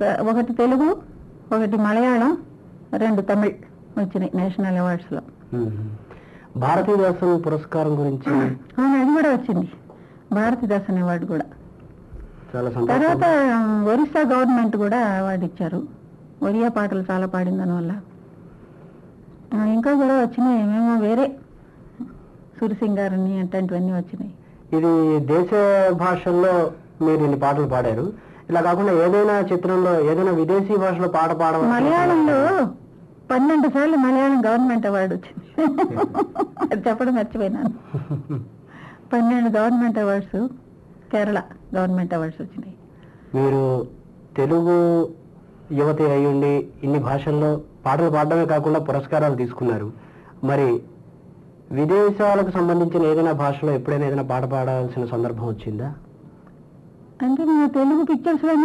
ప- ఒకటి తెలుగు ఒకటి మలయాళం రెండు తమిళ్ వచ్చినాయి నేషనల్ అవార్డ్స్లో మ్మ్. భారతీదాసం పురస్కారం గురించి అవును అది కూడా వచ్చింది భారతీదాసన్ అవార్డు కూడా చాలా తర్వాత సంతోషం ఒరిస్సా గవర్నమెంట్ కూడా అవార్డు ఇచ్చారు ఒరియా పాటలు చాలా పాడిన దానివల్ల ఆ, ఇంకా కూడా వచ్చినాయి మేము వేరే సురసింగారని అట్లాంటివన్నీ వచ్చినాయి ఇది దేశ భాషల్లో మీరు ఇన్ని పాటలు పాడారు ఇలా కాకుండా ఏదైనా చిత్రంలో ఏదైనా విదేశీ భాషలో పాట పాడడం మలయాళంలో పన్నెండు సార్లు మలయాళం గవర్నమెంట్ అవార్డు వచ్చింది అది చెప్పడం మర్చిపోయినాను పన్నెండు government awards Kerala government awards వచ్చినాయి మీరు తెలుగు యువతి అయ్యుండి ఇన్ని భాషల్లో పాటలు పాడడమే కాకుండా పురస్కారాలు తీసుకున్నారు మరి విదేశాలకు సంబంధించిన ఏదైనా భాషలో ఎప్పుడైనా ఏదైనా పాట పాడాల్సిన సందర్భం వచ్చిందా అంటే మేము తెలుగు పిక్చర్స్